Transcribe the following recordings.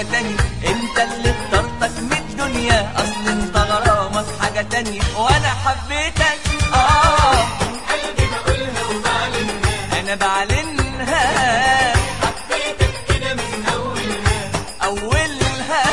حاجة تانية انت اللي اخترتك من الدنيا اصل انت غرامك حاجة تانية وانا حبيتك اه قلبي بقولها وبعلنها انا بعلنها حبيتك كده من أولها اولها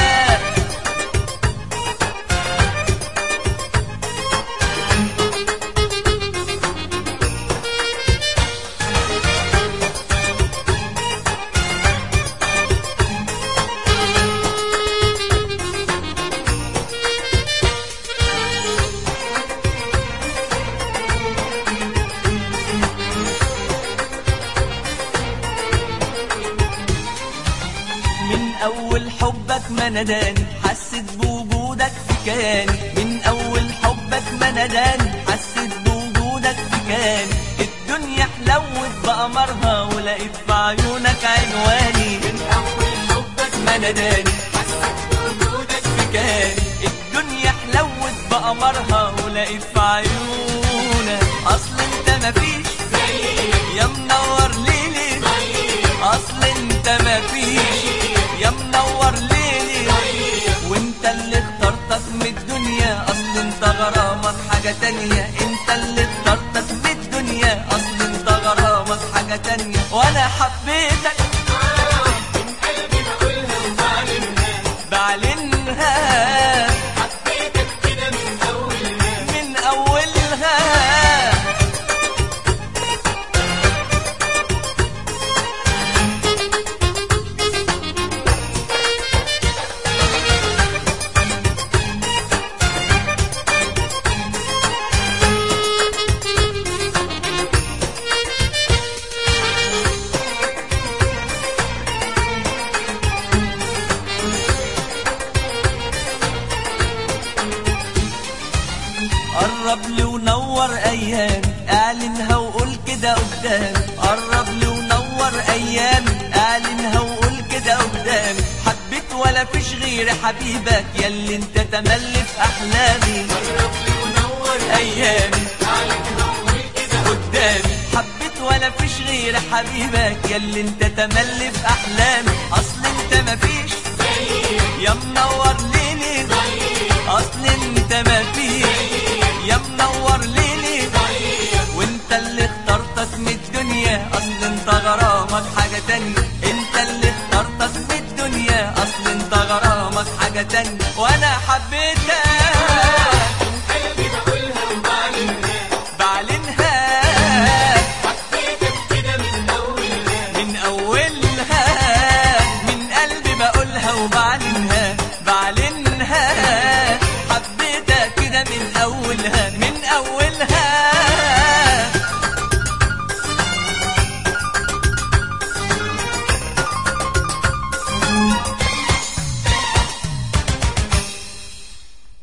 من اول حبك ما نداني حسيت بوجودك في كياني من اول حبك ما نداني حسيت بوجودك في كياني الدنيا حلوت بقمرها ولقيت في عيونك عنواني من أول حبك ما نداني حسيت بوجودك في كياني الدنيا حلوت بقمرها ولقيت في عيونك اصل انت مفيش زيك يا منور ليلي طيب اصل انت مفيش يا منور ليلي طيب وانت اللي اخترتك من الدنيا اصل انت غرامك حاجة تانية انت اللي اخترتك من الدنيا اصل انت غرامك حاجة تانية وانا حبيتك من قلبي بقولها وبعلنها بعلنها حبيتك كده من أولها من اولها قرب لي ونور ايامي اعلنها وقول كده قدامي قرب لي ونور ايامي اعلنها وقول كده قدامي حبيت ولا فيش غير حبيبك ياللي انت تملي في احلامي قرب لي ونور ايامي عليك نور كده قدامي حبيت ولا فيش غير حبيبك ياللي انت تملي في احلامي اصل انت مفيش زيك يا منور